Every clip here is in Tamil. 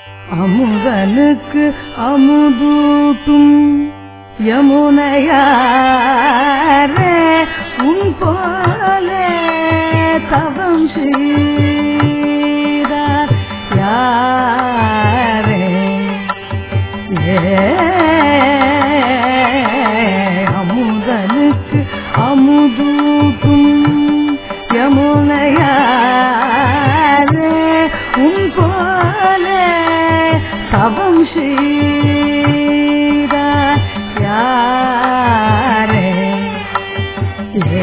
அமுதனுக்கு அமுதூட்டும் யமுனையாரே உன் போல தவம் செய்தார் யாரே ஏ அமுதனுக்கு அமுதூட்டும் யமுனையாரே உன் போல தவம் செய்தார் யாரே ஏ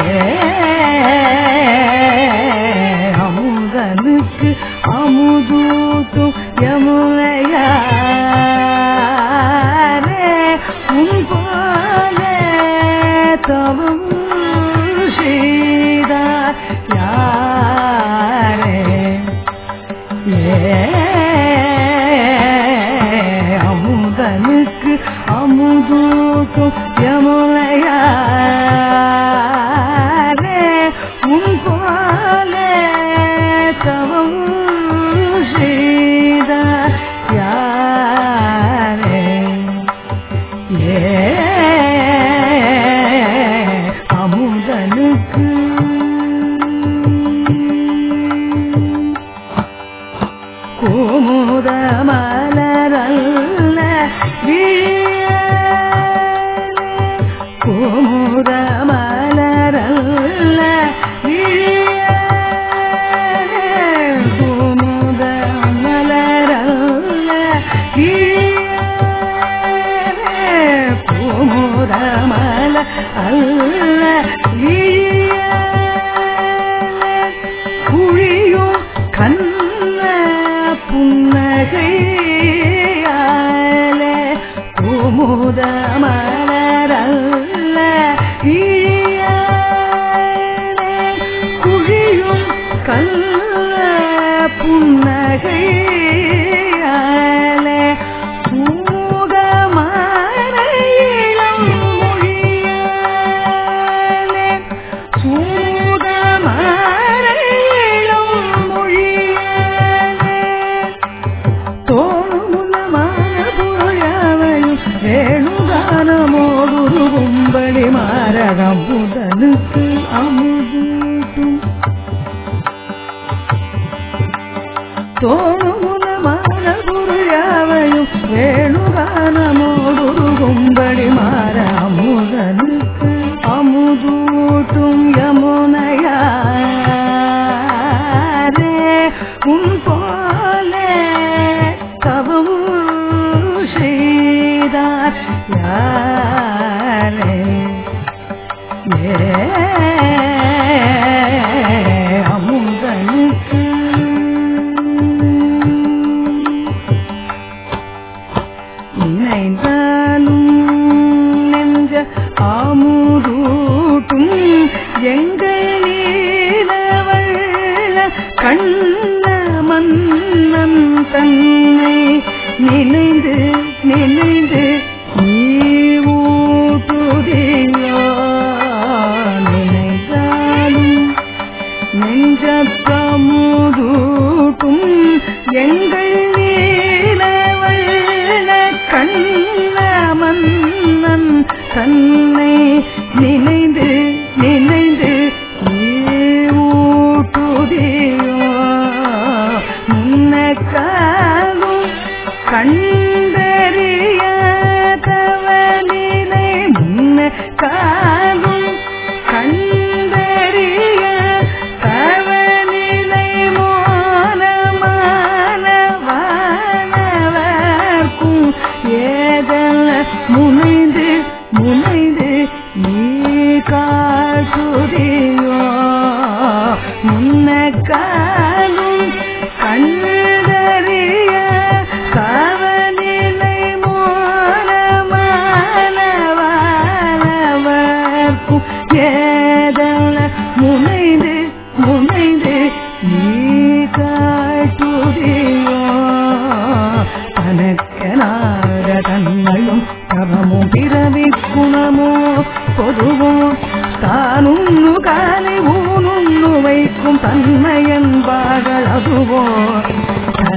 அமுதனுக்கு அமுதூட்டும் யமுனையாரே உன் போல தவம் செய்தார் யாரே ஏ அமுதனுக்கு அமுதூட்டும் யமுனையாரே உன் போல தவம் செய்தார் யாரே ஏ அமுதனுக்கு குமுத மலரல்ல குமுத மலரல்ல குமுத மலரல்ல குமுத மல அல்ல குழியும் கண்ண புன்னகையால குமுத மலரல்ல குழியும் கல்ல புன்னகையால சூகமான இளம் மொழியாலே சூகமான இளம் மொழியாலே தோணுமுலமான புழையாவையும் வேணுகானமோடுருகும்படி மாரகம் புதனுக்கு அமுதூட்டும் தோணுமுலமான புழையாவையும் வேணுகானமோடுருகும்படி மாற அமுதனுக்கு அமுதூட்டும் யமுனையாரே உன் போல தவம் செய்தார் யாரே ஏ அமுதனுக்கு நினைந்தாலும் நெஞ்ச ஆமுதூட்டும் எங்கள் நீலவள்ள கண்ண மன்னன் தன்னை நினைந்து நினைந்து நீ ஊட்டுதியோ நினைந்தாலும் நெஞ்சத்தமுதூட்டும் எங்கள் நீலவள்ள கண்ண மன்னன் தன்னை நினைந்து நினைந்து நீ ஊட்டுதியோ முன்னக்காலும் கண்டறிய தவனிலை முன்னக்காலும் கண்டறிய தவநிலை மோனமானவானவர்க்கும் ஏதல்ல முனைந்து முனைந்து நீ காசுதியோ முன்னக்காலும் கண்டறிய தவநிலை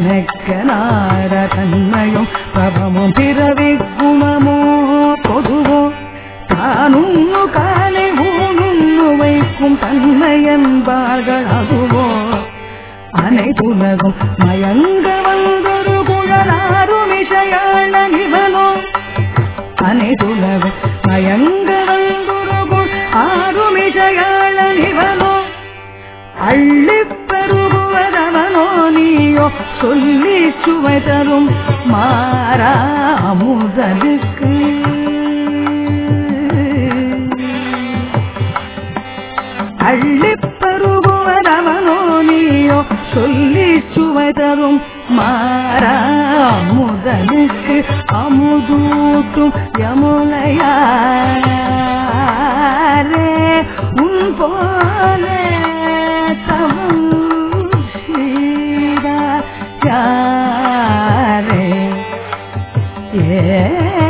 தனக்க நாட தன்மையும் பவமும் பிறவி குணமோ பொதுவோ தானுண்ணு காலை ஊனுண்ணு வைக்கும் தன்மை என்பார்கள் அதுவோ அனைத்துலகும் மயங்க வந்தொரு குழலாரும் இசையான நிவனோ அனைத்துலகும் மயங்க வந்தொரு குழ ஆறும் இசையான நிவனோ அள்ளிப் பெருகுவதவனோ நீயோ சொல்லி சுவை தரும் மாறா அமுதனுக்கு அள்ளிப் பருகுவதவனோ நீயோ சொல்லி சுவை தரும் மாறா முதலுக்கு அமுதூட்டும் யமுலையாரே உன் போலே தவம் செய்தார் யாரே ஏ